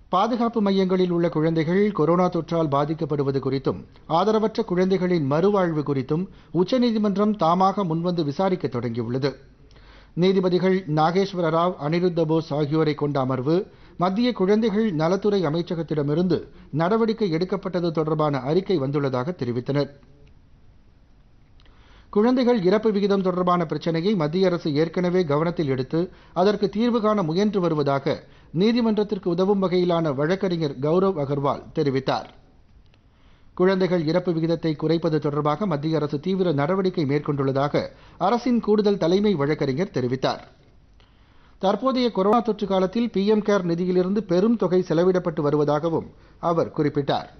பாதுகாப்பு மையங்களில் உள்ள குழந்தைகள் கொரோனா தொற்றால் பாதிக்கப்படுவது குறித்தும் ஆதரவற்ற குழந்தைகளின் மறுவாழ்வு குறித்தும் உச்சநீதிமன்றம் தாமாக முன்வந்து விசாரிக்க தொடங்கியுள்ளது நீதிபதிகள் நாகேஸ்வர ராவ் அனிருத்த போஸ் ஆகியோரை கொண்ட அமர்வு மத்திய குழந்தைகள் நலத்துறை அமைச்சகத்திடமிருந்து நடவடிக்கை எடுக்கப்பட்டது தொடர்பான அறிக்கை வந்துள்ளதாக தெரிவித்தனர் குழந்தைகள் இறப்பு விகிதம் தொடர்பான பிரச்சினையை மத்திய அரசு ஏற்கனவே கவனத்தில் எடுத்து அதற்கு தீர்வு காண முயன்று வருவதாக நீதிமன்றத்திற்கு உதவும் வகையிலான வழக்கறிஞர் கௌரவ் அகர்வால் தெரிவித்தார் குழந்தைகள் இறப்பு விகிதத்தை குறைப்பது தொடர்பாக மத்திய அரசு தீவிர நடவடிக்கை மேற்கொண்டுள்ளதாக அரசின் கூடுதல் தலைமை வழக்கறிஞர் தெரிவித்தார் தற்போதைய கொரோனா தொற்று காலத்தில் பிஎம் கேர் நிதியிலிருந்து பெரும் தொகை செலவிடப்பட்டு வருவதாகவும் அவர் குறிப்பிட்டார்